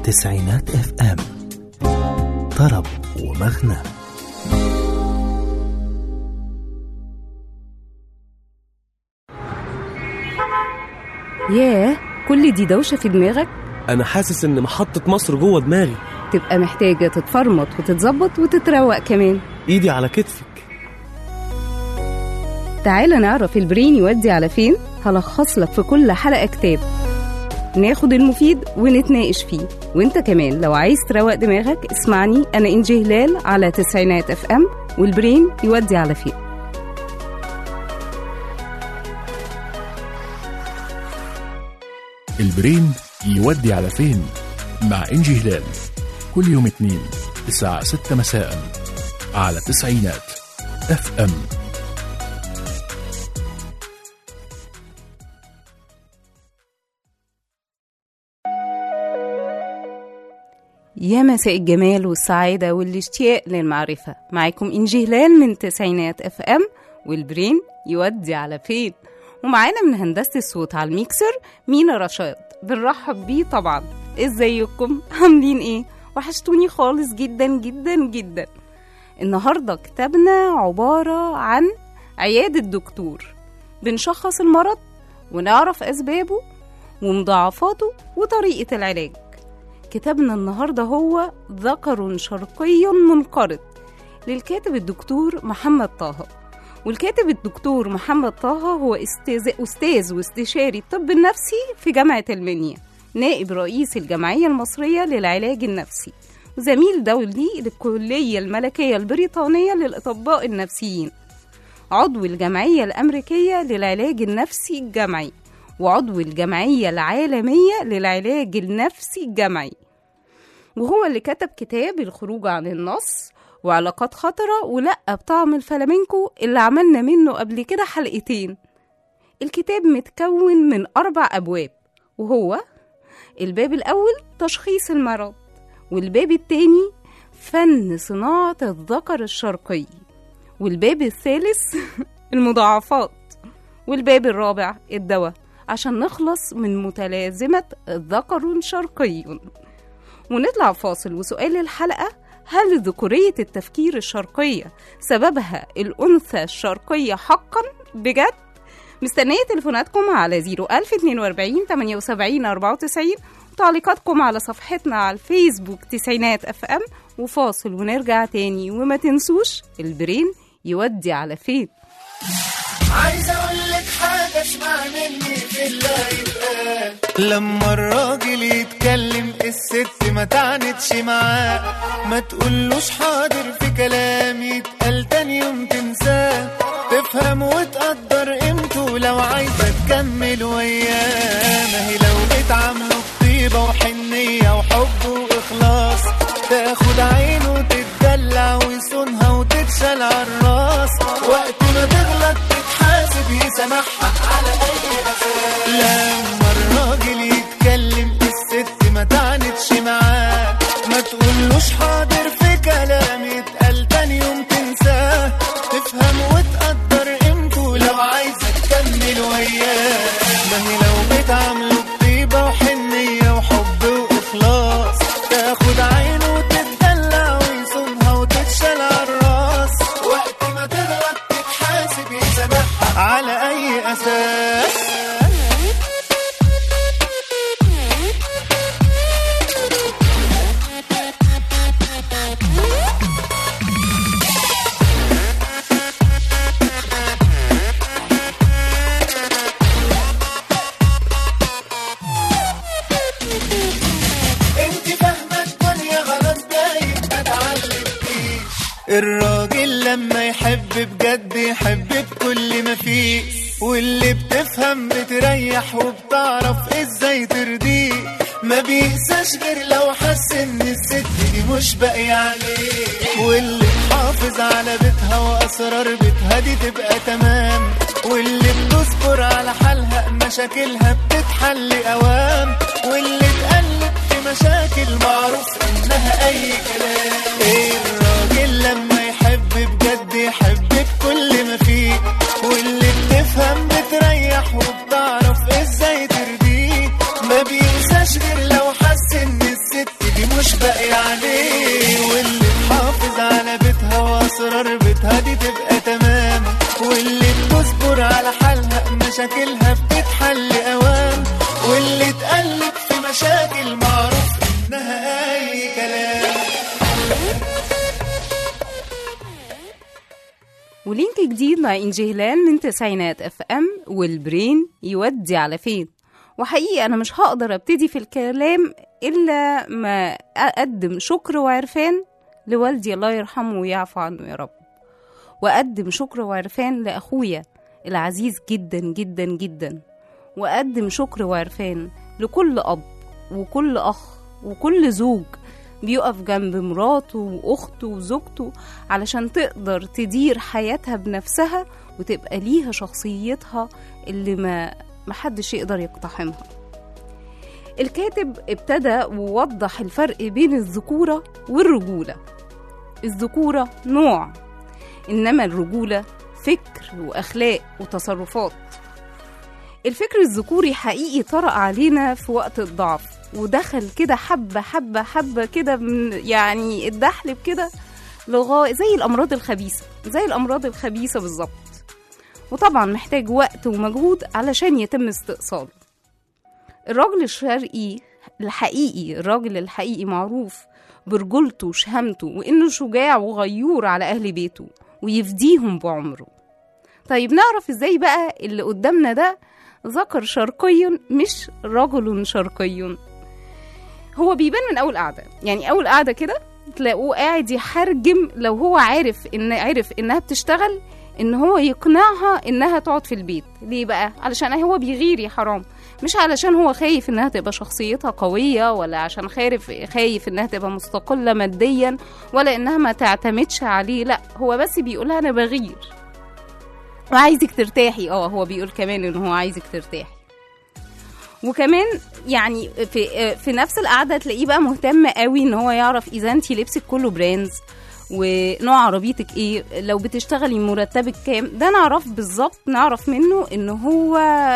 تسعينات اف ام طرب ومغنى ياه كل دي دوشة في دماغك انا حاسس ان محطة مصر جوه دماغي تبقى محتاجة تتفرمط وتتظبط وتتروق كمان ايدي على كتفك تعالى نعرف البرين يودي على فين هلخص لك في كل حلقة كتاب ناخد المفيد ونتناقش فيه وانت كمان لو عايز تروق دماغك اسمعني انا انجي هلال على تسعينات اف ام والبرين يودي على فين البرين يودي على فين مع إنجي هلال كل يوم اثنين الساعة 6 مساء على تسعينات اف ام يا مساء الجمال والسعادة والاشتياق للمعرفة معاكم إنجي هلال من تسعينات اف ام والبرين يودي على فين ومعانا من هندسة الصوت على الميكسر مينا رشاد بنرحب بيه طبعا ازيكم عاملين ايه وحشتوني خالص جدا جدا جدا النهاردة كتابنا عبارة عن عيادة دكتور بنشخص المرض ونعرف أسبابه ومضاعفاته وطريقة العلاج كتابنا النهارده هو ذكر شرقي منقرض للكاتب الدكتور محمد طه والكاتب الدكتور محمد طه هو استاذ, أستاذ واستشاري الطب النفسي في جامعة المنيا نائب رئيس الجمعية المصرية للعلاج النفسي وزميل دولي للكلية الملكية البريطانية للأطباء النفسيين عضو الجمعية الأمريكية للعلاج النفسي الجمعي وعضو الجمعية العالمية للعلاج النفسي الجمعي وهو اللي كتب كتاب الخروج عن النص وعلاقات خطرة ولأ بطعم الفلامينكو اللي عملنا منه قبل كده حلقتين الكتاب متكون من أربع أبواب وهو الباب الأول تشخيص المرض والباب التاني فن صناعة الذكر الشرقي والباب الثالث المضاعفات والباب الرابع الدواء عشان نخلص من متلازمة ذكر شرقي ونطلع فاصل وسؤال الحلقة هل ذكورية التفكير الشرقية سببها الأنثى الشرقية حقا بجد؟ مستنية تليفوناتكم على 01042 78 94 وتعليقاتكم على صفحتنا على الفيسبوك تسعينات اف ام وفاصل ونرجع تاني وما تنسوش البرين يودي على فين عايز اقول لك حاجه اسمع مني في اللي يتقال لما الراجل يتكلم الست ما تعنتش معاه ما تقولوش حاضر في كلام يتقال تاني يوم تنساه تفهم وتقدر قيمته لو عايزه تكمل وياه ما هي لو بتعامله بطيبه وحنيه وحب واخلاص تاخد عينه وتتدلع ويصونها وتتشال عالراس وقت ما تغلط تتحاسب يسامحها على اي اساس لما الراجل يتكلم الست ما تعنتش معاه ما تقولوش حاضر في كلام يتقال تاني يوم تنساه تفهم وتقدر قيمته لو عايزه تكمل وياه ما هي لو بتعامله بطيبه وحنيه وحب واخلاص تاخد عينه وتتدلع ويصونها وتتشال عالراس وقت ما تغلط تتحاسب يسامحها على اي اساس انت فاهمه الدنيا غلط باين ما اتعلمتيش الراجل لما يحب بجد يحب بكل ما فيه واللي بتفهم بتريح وبتعرف ازاي ترضيه ما بيقساش غير لو حس ان الست دي مش باقية عليه واللي تحافظ على بيتها واسرار بيتها دي تبقى تمام واللي بتصبر على حالها مشاكلها بتتحل اوام واللي تقلب في مشاكل معروف انها اي كلام ايه الراجل لما يحب بجد يحب بكل ما فيه واللي بتفهم بتريح وبتعرف ازاي ترضيه ما بينساش غير لو حس ان الست الباقي عليه واللي تحافظ على بيتها واسرار بيتها دي تبقى تمام واللي تصبر على حالها مشاكلها بتتحل اوام واللي تقلب في مشاكل معروف انها اي كلام ولينك جديد مع إنجي هلال من تسعينات اف ام والبرين يودي على فين وحقيقي أنا مش هقدر أبتدي في الكلام إلا ما أقدم شكر وعرفان لوالدي الله يرحمه ويعفو عنه يا رب وأقدم شكر وعرفان لأخويا العزيز جدا جدا جدا وأقدم شكر وعرفان لكل أب وكل أخ وكل زوج بيقف جنب مراته وأخته وزوجته علشان تقدر تدير حياتها بنفسها وتبقى ليها شخصيتها اللي ما محدش يقدر يقتحمها الكاتب ابتدى ووضح الفرق بين الذكورة والرجولة الذكورة نوع إنما الرجولة فكر وأخلاق وتصرفات الفكر الذكوري حقيقي طرأ علينا في وقت الضعف ودخل كده حبة حبة حبة كده من يعني اتدحلب كده لغاية زي الأمراض الخبيثة زي الأمراض الخبيثة بالظبط وطبعا محتاج وقت ومجهود علشان يتم استئصاله الراجل الشرقي الحقيقي الراجل الحقيقي معروف برجولته وشهامته وإنه شجاع وغيور على أهل بيته ويفديهم بعمره طيب نعرف ازاي بقى اللي قدامنا ده ذكر شرقي مش رجل شرقي هو بيبان من اول قعده يعني اول قعده كده تلاقوه قاعد يحرجم لو هو عارف ان عرف انها بتشتغل ان هو يقنعها انها تقعد في البيت ليه بقى علشان هو بيغير يا حرام مش علشان هو خايف انها تبقى شخصيتها قوية ولا عشان خايف خايف انها تبقى مستقلة ماديا ولا انها ما تعتمدش عليه لا هو بس بيقولها انا بغير وعايزك ترتاحي اه هو بيقول كمان ان هو عايزك ترتاحي وكمان يعني في في نفس القعده تلاقيه بقى مهتم قوي ان هو يعرف اذا انت لبسك كله براندز ونوع عربيتك ايه لو بتشتغلي مرتبك كام ده نعرف بالظبط نعرف منه ان هو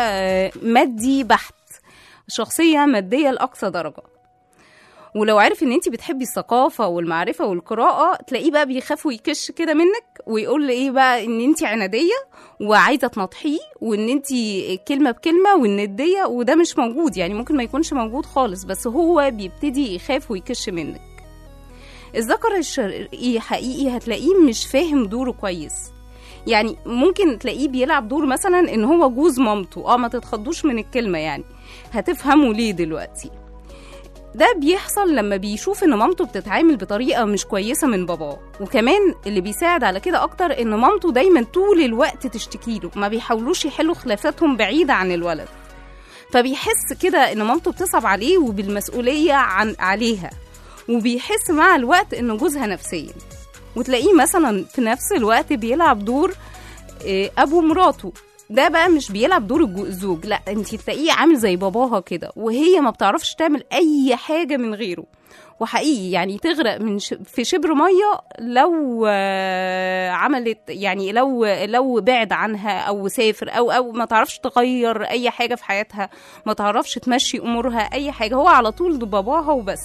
مادي بحت شخصيه ماديه لاقصى درجه ولو عرف ان انت بتحبي الثقافه والمعرفه والقراءه تلاقيه بقى بيخاف ويكش كده منك ويقول ايه بقى ان انت عناديه وعايزه تنطحيه وان انت كلمه بكلمه والنديه وده مش موجود يعني ممكن ما يكونش موجود خالص بس هو بيبتدي يخاف ويكش منك الذكر الشرقي حقيقي هتلاقيه مش فاهم دوره كويس يعني ممكن تلاقيه بيلعب دور مثلا ان هو جوز مامته اه ما تتخضوش من الكلمه يعني هتفهموا ليه دلوقتي ده بيحصل لما بيشوف ان مامته بتتعامل بطريقه مش كويسه من باباه وكمان اللي بيساعد على كده اكتر ان مامته دايما طول الوقت تشتكي له ما بيحاولوش يحلوا خلافاتهم بعيده عن الولد فبيحس كده ان مامته بتصعب عليه وبالمسؤوليه عن عليها وبيحس مع الوقت انه جوزها نفسيا وتلاقيه مثلا في نفس الوقت بيلعب دور ابو مراته ده بقى مش بيلعب دور الزوج لا انت تلاقيه عامل زي باباها كده وهي ما بتعرفش تعمل اي حاجه من غيره وحقيقي يعني تغرق من ش... في شبر ميه لو عملت يعني لو لو بعد عنها او سافر او او ما تعرفش تغير اي حاجه في حياتها ما تعرفش تمشي امورها اي حاجه هو على طول ده باباها وبس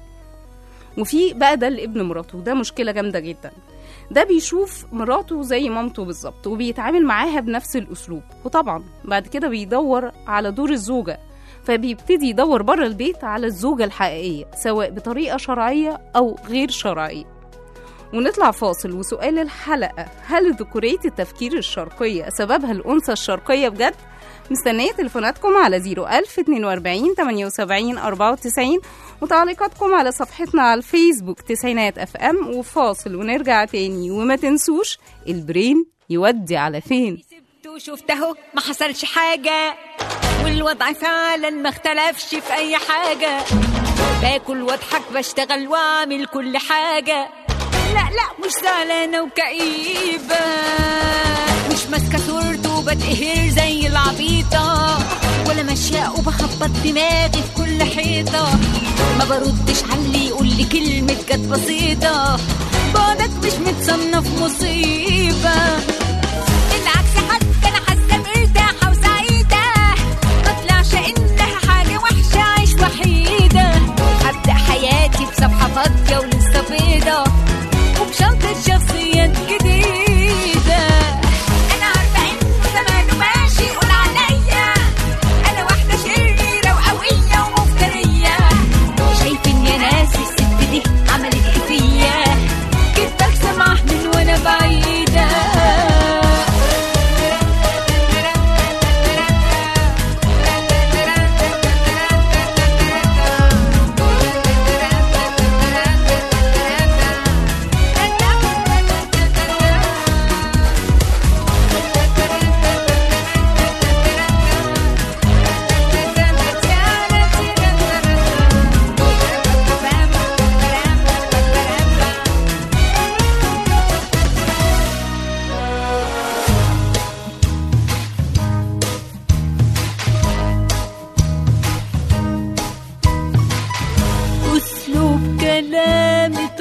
وفي بقى ده لابن مراته وده مشكله جامده جدا ده بيشوف مراته زي مامته بالظبط وبيتعامل معاها بنفس الاسلوب وطبعا بعد كده بيدور على دور الزوجه فبيبتدي يدور بره البيت على الزوجه الحقيقيه سواء بطريقه شرعيه او غير شرعيه ونطلع فاصل وسؤال الحلقه هل ذكوريه التفكير الشرقيه سببها الانثى الشرقيه بجد مستنية تليفوناتكم على 01000 42 78 94 وتعليقاتكم على صفحتنا على الفيسبوك تسعينات اف ام وفاصل ونرجع تاني وما تنسوش البرين يودي على فين سبت وشفته ما حصلش حاجة والوضع فعلا ما اختلفش في أي حاجة باكل واضحك بشتغل واعمل كل حاجة لا لا مش زعلانة وكئيبة مش ماسكة صورته وبتقهر زي العبيطة ولا ماشية وبخبط دماغي في كل حيطة ما بردش على اللي يقول لي كلمة جت بسيطة بعدك مش متصنف مصيبة بالعكس حتى أنا حاسة مرتاحة وسعيدة ما طلعش إنها حاجة وحشة عيش وحيدة هبدأ حياتي بصفحة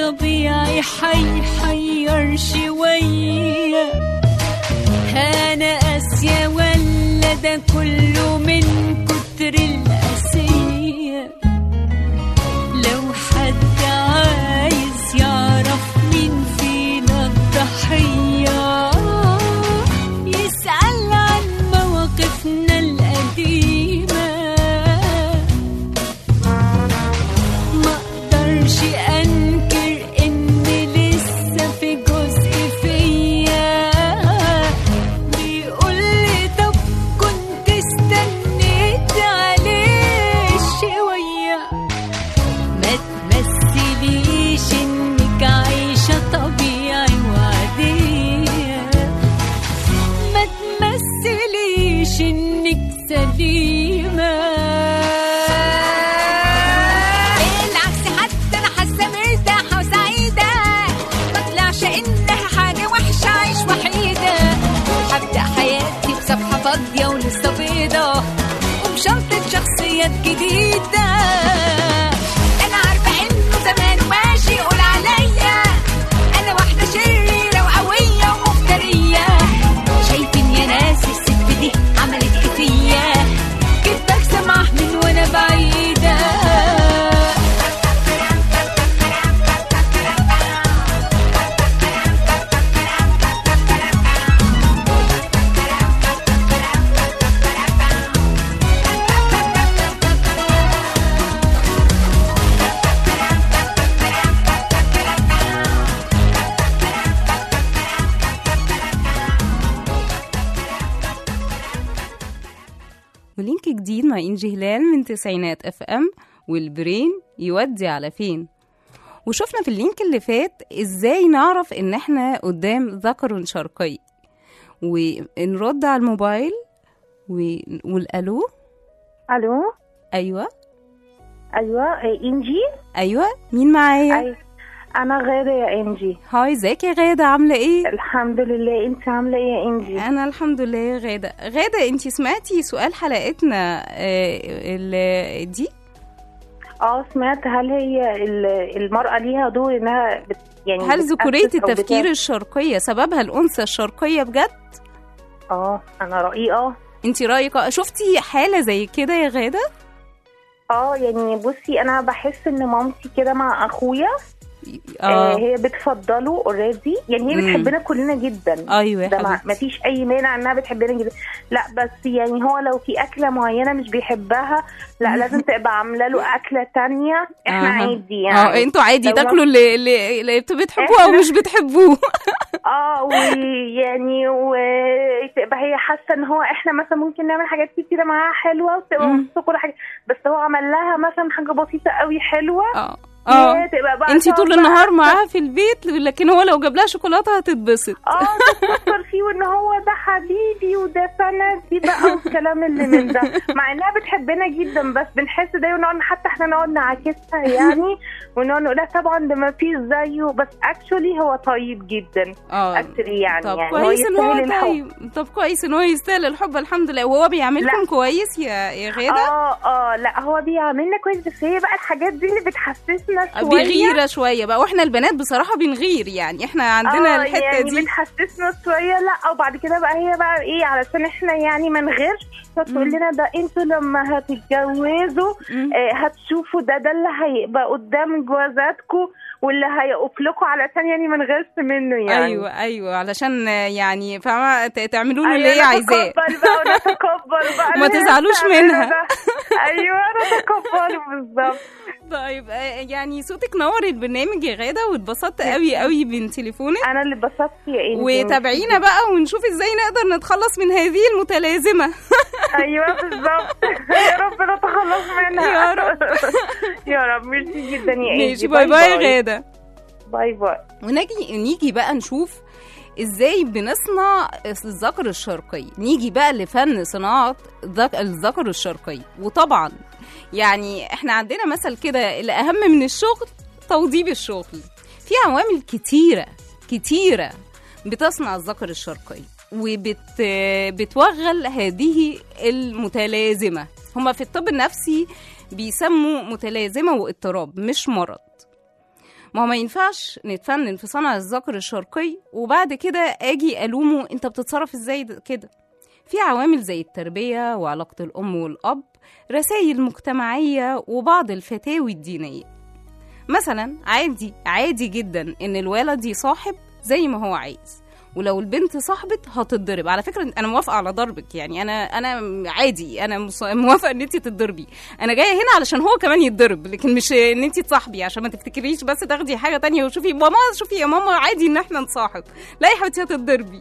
الطبيعي حيحير شوية أنا قاسية ولا ده كله من كتر القاسية لو حد عايز يعرف مين فينا الضحية يسأل عن مواقفنا القديمة ما اقدرش انكر ان لسه في جزء فيا بيقول لي طب كنت استنيت عليه شويه ما تمثليش انك عايشه طبيعي وعاديه ما تمثليش انك سليمه بالعكس حتى انا حاسه مرتاحه وسعيده ما طلعش انها حاجه وحشه عايش وحيده هبدا حياتي بصفحه فاضيه ولسه بيضه وبشنطه شخصيات جديده انا عارفه انه زمان ماشي يقول عليا انا واحده شريره وقويه ومفتريه شايفين يا ناس الست دي عملت ايه فيا كنت بسمع من وانا بعيده ولينك جديد مع إنجي هلال من تسعينات اف ام والبرين يودي على فين وشفنا في اللينك اللي فات ازاي نعرف ان احنا قدام ذكر شرقي ونرد على الموبايل ونقول الو الو ايوه ايوه إيه، انجي ايوه مين معايا أي. انا غاده يا انجي هاي ازيك يا غاده عامله ايه الحمد لله انت عامله ايه يا انجي انا الحمد لله يا غاده غاده انت سمعتي سؤال حلقتنا آه، ال- دي اه سمعت هل هي ال- المراه ليها دور انها بت يعني هل ذكوريه بتأسس أو التفكير بتاع- الشرقيه سببها الانثى الشرقيه بجد اه انا رايي اه انت رايك آه، شفتي حاله زي كده يا غاده اه يعني بصي انا بحس ان مامتي كده مع اخويا آه اه هي بتفضله اوريدي يعني هي مم. بتحبنا كلنا جدا ايوه يا ده ما حبيبتي مفيش اي مانع انها بتحبنا جدا لا بس يعني هو لو في اكله معينه مش بيحبها لا لازم تبقى عامله له اكله تانية احنا أها. عادي يعني اه انتوا عادي لو تاكلوا اللي, اللي, اللي انتوا بتحبوه او إحنا- مش بتحبوه اه ويعني وتبقى هي حاسه ان هو احنا مثلا ممكن نعمل حاجات كتيره معاها حلوه وتبقى مم. مبسوطه كل حاجه بس هو عمل لها مثلا حاجه بسيطه قوي حلوه اه اه هي تبقى بقى انت تقعد طول بقى النهار معاها في البيت لكن هو لو جاب لها شوكولاته هتتبسط اه تفكر فيه وان هو ده حبيبي وده سندي بقى والكلام اللي من ده مع انها بتحبنا جدا بس بنحس دايما نقعد حتى احنا نقعد نعاكسها يعني ونقعد نقول لها طبعا ده ما فيش زيه بس اكشولي هو طيب جدا اه اكشولي يعني طب يعني كويس ان هو يستاهل الحب. طيب طب كويس ان هو يستاهل الحب الحمد لله وهو بيعملكم لا. كويس يا يا غاده اه اه لا هو بيعملنا كويس بس هي بقى الحاجات دي اللي بتحسسنا شويه بيغيره شويه بقى واحنا البنات بصراحه بنغير يعني احنا عندنا آه، الحته يعني دي بتحسسنا شويه لا وبعد كده بقى هي بقى ايه علشان احنا يعني ما نغيرش فتقول لنا ده انتوا لما هتتجوزوا مم. آه، هتشوفوا ده ده اللي هيبقى قدام جوازاتكم واللي هيقف لكم علشان يعني ما نغيرش منه يعني ايوه ايوه علشان يعني فاهمه ت- تعملوا له أيوة، اللي هي عايزاه نتقبل بقى ونتقبل بقى وما اللي هي تزعلوش بتعمله منها. ده. ايوه نتقبله بالظبط طيب آه، يعني صوتك نور البرنامج يا غاده واتبسطت قوي قوي من تليفونك انا اللي اتبسطت يا انجي وتابعينا بقى ونشوف ازاي نقدر نتخلص من هذه المتلازمه ايوه بالظبط يا رب نتخلص منها يا رب. يا رب ميرسي جدا يا انجي ماشي باي باي يا غاده باي باي ونجي نيجي بقى نشوف ازاي بنصنع الذكر الشرقي نيجي بقى لفن صناعة ذك- الذكر الشرقي وطبعا يعني احنا عندنا مثل كده الأهم من الشغل توضيب الشغل في عوامل كتيرة كتيرة بتصنع الذكر الشرقي وبت بتوغل هذه المتلازمة هما في الطب النفسي بيسموا متلازمة واضطراب مش مرض ما هو ما ينفعش نتفنن في صنع الذكر الشرقي وبعد كده اجي الومه انت بتتصرف ازاي ده- كده في عوامل زي التربيه وعلاقه الام والاب رسائل مجتمعيه وبعض الفتاوي الدينيه مثلا عادي عادي جدا ان الولد يصاحب زي ما هو عايز ولو البنت صاحبت هتتضرب على فكره انا موافقه على ضربك يعني انا انا عادي انا مص- موافقه ان انت تتضربي انا جايه هنا علشان هو كمان يتضرب لكن مش ان انت تصاحبي عشان ما تفتكريش بس تاخدي حاجه تانية وشوفي ماما شوفي يا ماما عادي ان احنا نصاحب لا يا حبيبتي هتتضربي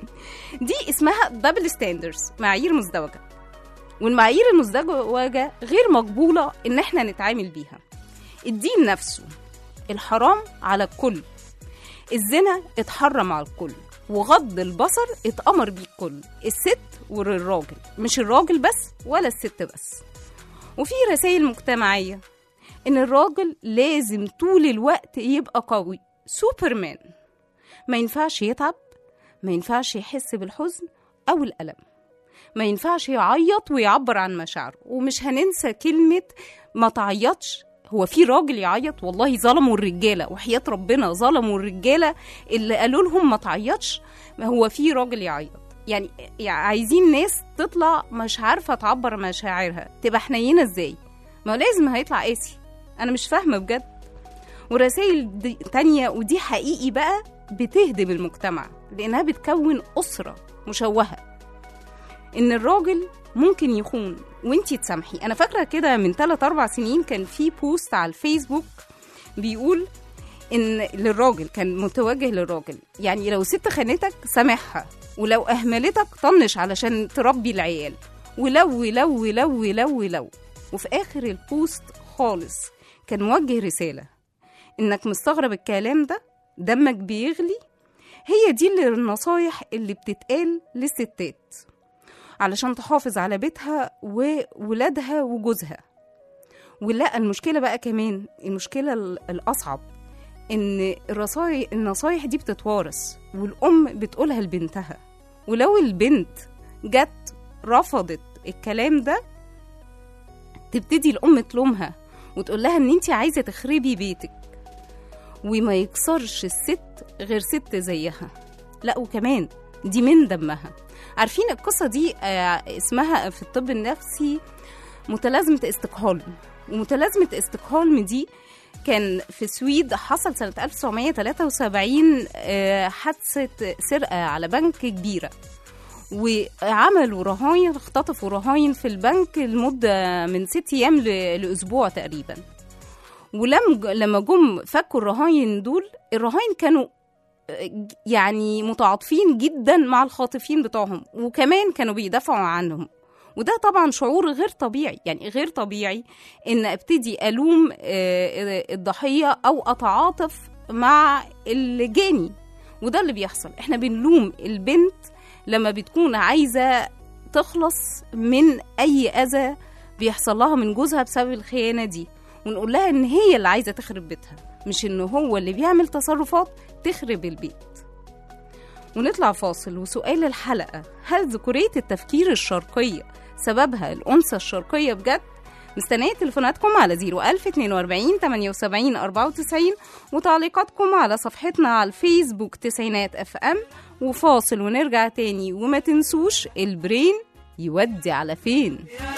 دي اسمها دبل ستاندرز معايير مزدوجه والمعايير المزدوجه غير مقبوله ان احنا نتعامل بيها الدين نفسه الحرام على الكل الزنا اتحرم على الكل وغض البصر اتأمر بيه الكل الست والراجل مش الراجل بس ولا الست بس وفي رسائل مجتمعية إن الراجل لازم طول الوقت يبقى قوي سوبرمان ما ينفعش يتعب ما ينفعش يحس بالحزن أو الألم ما ينفعش يعيط ويعبر عن مشاعره ومش هننسى كلمة ما تعيطش هو في راجل يعيط والله ظلموا الرجالة وحياة ربنا ظلموا الرجالة اللي قالوا لهم ما تعيطش ما هو في راجل يعيط يعني يعني عايزين ناس تطلع مش عارفة تعبر مشاعرها تبقى حنينة ازاي ما هو لازم هيطلع قاسي انا مش فاهمة بجد ورسائل دي تانية ودي حقيقي بقى بتهدم المجتمع لانها بتكون اسرة مشوهة ان الراجل ممكن يخون وانتي تسامحي انا فاكره كده من 3 4 سنين كان في بوست على الفيسبوك بيقول ان للراجل كان متوجه للراجل يعني لو ست خانتك سامحها ولو اهملتك طنش علشان تربي العيال ولو ولو ولو ولو ولو وفي اخر البوست خالص كان موجه رساله انك مستغرب الكلام ده دمك بيغلي هي دي اللي النصايح اللي بتتقال للستات علشان تحافظ على بيتها وولادها وجوزها ولا المشكلة بقى كمان المشكلة ال- الأصعب إن الرصاي النصايح دي بتتوارث والأم بتقولها لبنتها ولو البنت جت رفضت الكلام ده تبتدي الأم تلومها وتقول لها إن أنت عايزة تخربي بيتك وما يكسرش الست غير ست زيها لا وكمان دي من دمها عارفين القصة دي آه، اسمها في الطب النفسي متلازمة استقهالم ومتلازمة استقهالم دي كان في السويد حصل سنة 1973 آه، حادثة سرقة على بنك كبيرة وعملوا رهاين اختطفوا رهاين في البنك لمدة من ست أيام ل- لأسبوع تقريبا ولم لما جم فكوا الرهاين دول الرهاين كانوا يعني متعاطفين جدا مع الخاطفين بتوعهم وكمان كانوا بيدافعوا عنهم وده طبعا شعور غير طبيعي يعني غير طبيعي ان ابتدي الوم آه، الضحيه او اتعاطف مع الجاني وده اللي بيحصل احنا بنلوم البنت لما بتكون عايزه تخلص من اي اذى بيحصل لها من جوزها بسبب الخيانه دي ونقول لها ان هي اللي عايزه تخرب بيتها مش ان هو اللي بيعمل تصرفات تخرب البيت ونطلع فاصل وسؤال الحلقة هل ذكورية التفكير الشرقية سببها الأنثى الشرقية بجد؟ مستنية تليفوناتكم على 01042 78 94 وتعليقاتكم على صفحتنا على الفيسبوك تسعينات اف ام وفاصل ونرجع تاني وما تنسوش البرين يودي على فين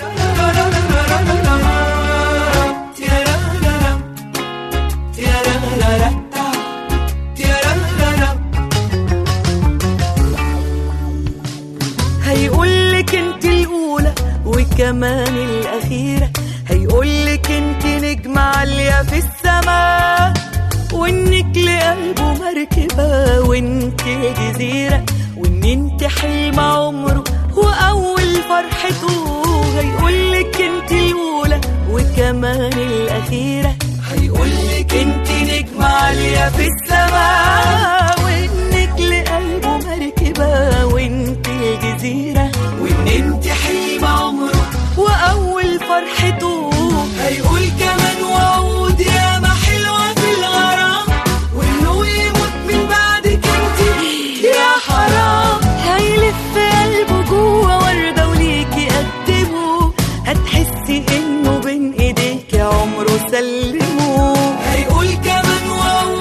هيقولك انت الاولى وكمان الاخيره هيقولك انت نجمة عالية في السماء وانك لقلبه مركبة وانت جزيرة وان انت حلم عمره واول فرحته هيقولك انت الاولى وكمان الاخيرة هيقولك انت نجمة عالية في السماء وانك لقلبه مركبة وانت الجزيرة وان انت حلم عمره واول فرحته هيقول كمان وعود يا ما حلوة في الغرام وانه يموت من بعدك انت يا حرام هيلف قلبه جوه وردة وليكي قدمه هتحسي انه بين ايديك عمره سلمه هيقول كمان وعود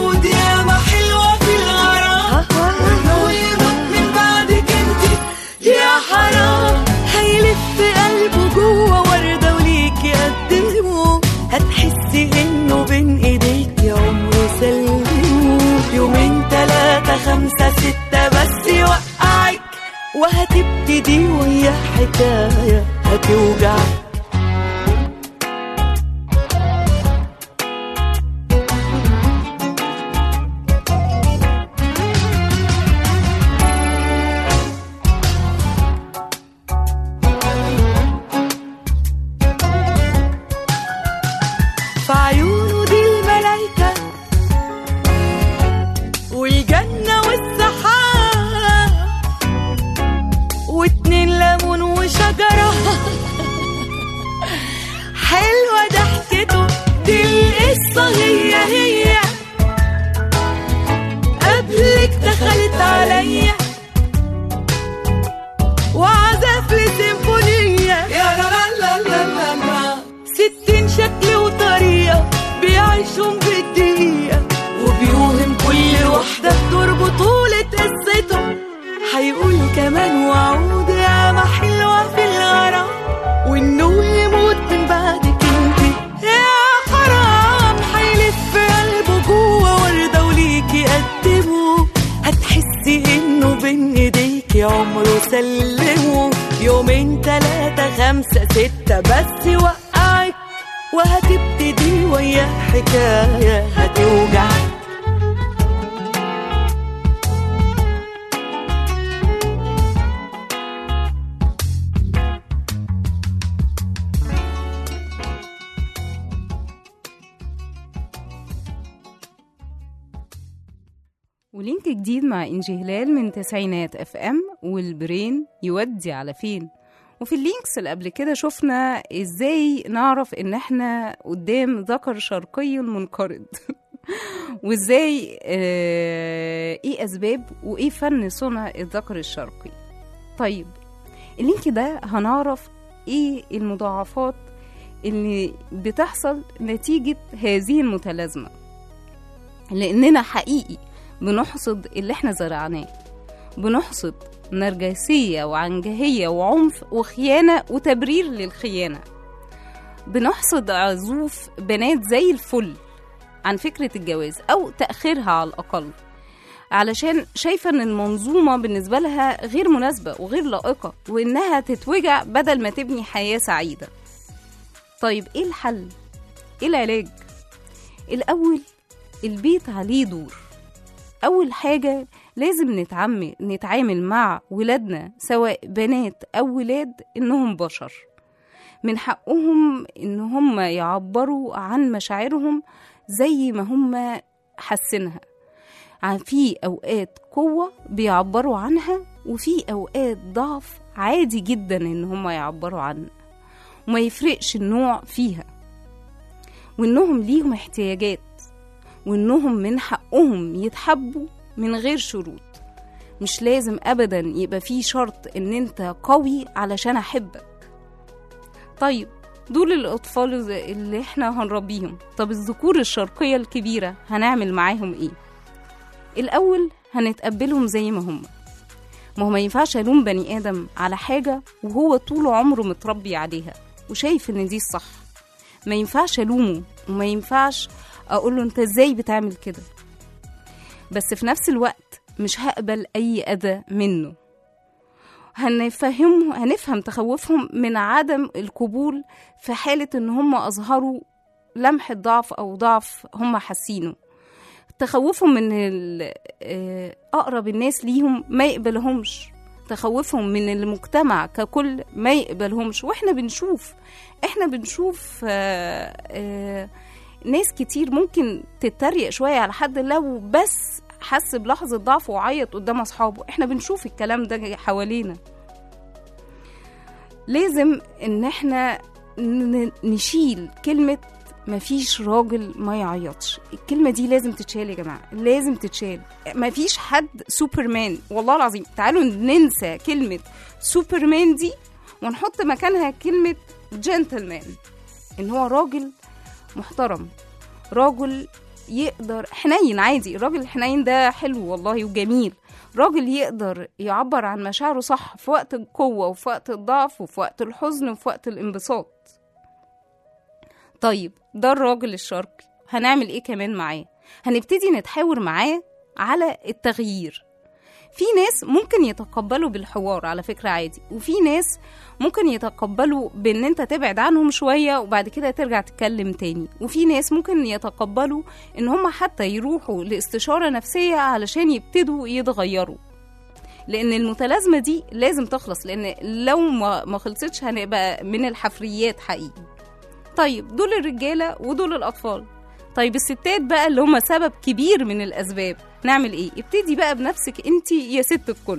وهتبتدي ويا حكاية هتوجعك في عيونه دي الملايكة والجنة والسحاب واتنين ليمون وشجرة حلوة ضحكته دي القصة هي هي قبلك دخلت عليا وعزف لي سيمفونية يا لا لا لا لا لا لا ستين شكل وطريقة بيعيشهم بالدقيقة وبيوهم كل واحدة بدور بطولة قصته هيقول كمان وعود يا ما حلوة في الغرام وانه يموت من بعدك انت يا حرام هيلف قلبه جوه وردة وليكي قدمه هتحسي انه بين ايديكي عمره سلمه يومين تلاتة خمسة ستة بس يوقعك وهتبتدي ويا حكاية هتوجعك ولينك جديد مع إنجي هلال من تسعينات اف ام والبرين يودي على فين وفي اللينكس اللي قبل كده شفنا ازاي نعرف ان احنا قدام ذكر شرقي منقرض وازاي آه ايه اسباب وايه فن صنع الذكر الشرقي طيب اللينك ده هنعرف ايه المضاعفات اللي بتحصل نتيجة هذه المتلازمة لأننا حقيقي بنحصد اللي احنا زرعناه بنحصد نرجسية وعنجهية وعنف وخيانة وتبرير للخيانة بنحصد عزوف بنات زي الفل عن فكرة الجواز أو تأخيرها على الأقل علشان شايفة إن المنظومة بالنسبة لها غير مناسبة وغير لائقة وإنها تتوجع بدل ما تبني حياة سعيدة طيب إيه الحل؟ إيه العلاج؟ الأول البيت عليه دور أول حاجة لازم نتعامل نتعامل مع ولادنا سواء بنات أو ولاد إنهم بشر من حقهم إن هم يعبروا عن مشاعرهم زي ما هم حاسينها عن في أوقات قوة بيعبروا عنها وفي أوقات ضعف عادي جدا إن هم يعبروا عنها وما يفرقش النوع فيها وإنهم ليهم احتياجات وإنهم من حقهم يتحبوا من غير شروط مش لازم أبدا يبقى في شرط إن أنت قوي علشان أحبك طيب دول الأطفال اللي احنا هنربيهم طب الذكور الشرقية الكبيرة هنعمل معاهم ايه الأول هنتقبلهم زي ما هم ما هو ما ينفعش ألوم بني آدم على حاجة وهو طول عمره متربي عليها وشايف إن دي الصح ما ينفعش ألومه وما ينفعش أقول له أنت إزاي بتعمل كده بس في نفس الوقت مش هقبل أي أذى منه هنفهم هنفهم تخوفهم من عدم القبول في حالة إن هم أظهروا لمحة ضعف أو ضعف هم حاسينه تخوفهم من ال- آه، أقرب الناس ليهم ما يقبلهمش تخوفهم من المجتمع ككل ما يقبلهمش واحنا بنشوف احنا بنشوف آه، آه، ناس كتير ممكن تتريق شوية على حد لو بس حس بلحظة ضعف وعيط قدام أصحابه احنا بنشوف الكلام ده حوالينا لازم ان احنا ن- نشيل كلمة مفيش راجل ما يعيطش الكلمة دي لازم تتشال يا جماعة لازم تتشال مفيش حد سوبرمان والله العظيم تعالوا ننسى كلمة سوبرمان دي ونحط مكانها كلمة جنتلمان ان هو راجل محترم راجل يقدر حنين عادي الراجل الحنين ده حلو والله وجميل راجل يقدر يعبر عن مشاعره صح في وقت القوة وفي وقت الضعف وفي وقت الحزن وفي وقت الانبساط طيب ده الراجل الشرقي هنعمل ايه كمان معاه هنبتدي نتحاور معاه على التغيير في ناس ممكن يتقبلوا بالحوار على فكرة عادي وفي ناس ممكن يتقبلوا بان انت تبعد عنهم شوية وبعد كده ترجع تتكلم تاني وفي ناس ممكن يتقبلوا ان هم حتى يروحوا لاستشارة نفسية علشان يبتدوا يتغيروا لان المتلازمة دي لازم تخلص لان لو ما ما خلصتش هنبقى من الحفريات حقيقي طيب دول الرجالة ودول الأطفال طيب الستات بقى اللي هم سبب كبير من الأسباب نعمل إيه؟ ابتدي بقى بنفسك أنت يا ست الكل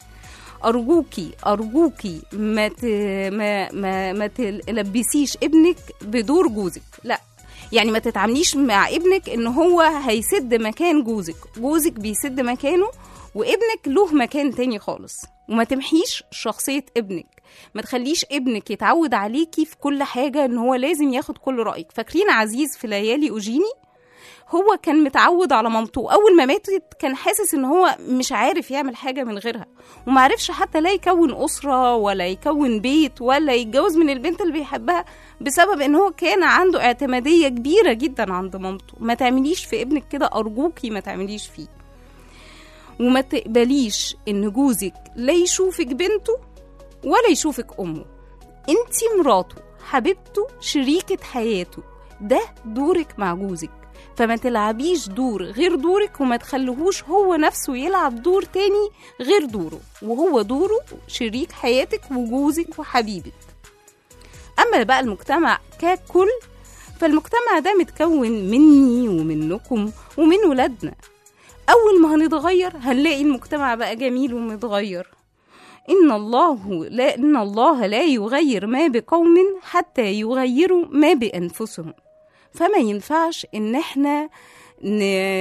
أرجوكي أرجوكي ما ت... ما ما, ما تلبسيش ابنك بدور جوزك لا يعني ما تتعامليش مع ابنك ان هو هيسد مكان جوزك جوزك بيسد مكانه وابنك له مكان تاني خالص وما تمحيش شخصية ابنك ما تخليش ابنك يتعود عليكي في كل حاجة ان هو لازم ياخد كل رأيك فاكرين عزيز في ليالي أوجيني هو كان متعود على مامته اول ما ماتت كان حاسس ان هو مش عارف يعمل حاجه من غيرها ومعرفش حتى لا يكون اسره ولا يكون بيت ولا يتجوز من البنت اللي بيحبها بسبب ان هو كان عنده اعتماديه كبيره جدا عند مامته ما تعمليش في ابنك كده ارجوكي ما تعمليش فيه وما تقبليش ان جوزك لا يشوفك بنته ولا يشوفك امه انتي مراته حبيبته شريكة حياته ده دورك مع جوزك فما تلعبيش دور غير دورك وما تخليهوش هو نفسه يلعب دور تاني غير دوره وهو دوره شريك حياتك وجوزك وحبيبك أما بقى المجتمع ككل فالمجتمع ده متكون مني ومنكم ومن ولادنا أول ما هنتغير هنلاقي المجتمع بقى جميل ومتغير إن الله لا إن الله لا يغير ما بقوم حتى يغيروا ما بأنفسهم فما ينفعش إن إحنا ن...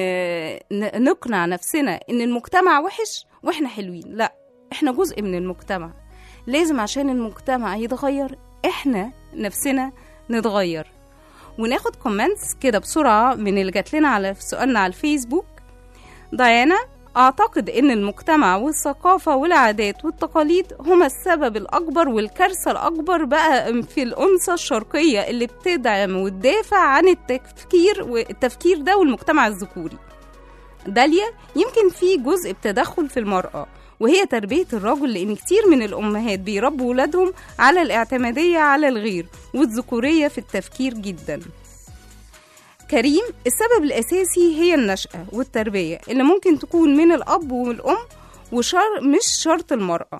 ن... نقنع نفسنا إن المجتمع وحش وإحنا حلوين لا إحنا جزء من المجتمع لازم عشان المجتمع يتغير إحنا نفسنا نتغير وناخد كومنتس كده بسرعة من اللي جات لنا على في سؤالنا على الفيسبوك ديانا أعتقد إن المجتمع والثقافة والعادات والتقاليد هما السبب الأكبر والكارثة الأكبر بقى في الأنثى الشرقية اللي بتدعم وتدافع عن التفكير والتفكير ده والمجتمع الذكوري داليا يمكن في جزء بتدخل في المرأة وهي تربية الرجل لأن كتير من الأمهات بيربوا ولادهم على الاعتمادية على الغير والذكورية في التفكير جداً كريم السبب الأساسي هي النشأة والتربية اللي ممكن تكون من الأب والأم وشر مش شرط المرأة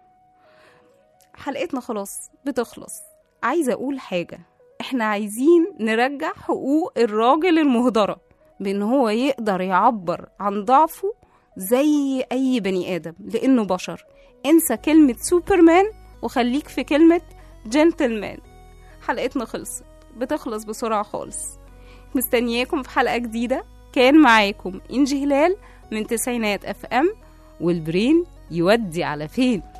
حلقتنا خلاص بتخلص عايزة أقول حاجة احنا عايزين نرجع حقوق الراجل المهدرة بأن هو يقدر يعبر عن ضعفه زي أي بني آدم لأنه بشر انسى كلمة سوبرمان وخليك في كلمة جنتلمان حلقتنا خلصت بتخلص بسرعة خالص مستنياكم في حلقة جديدة كان معاكم إنجي هلال من تسعينات اف ام والبرين يودي على فين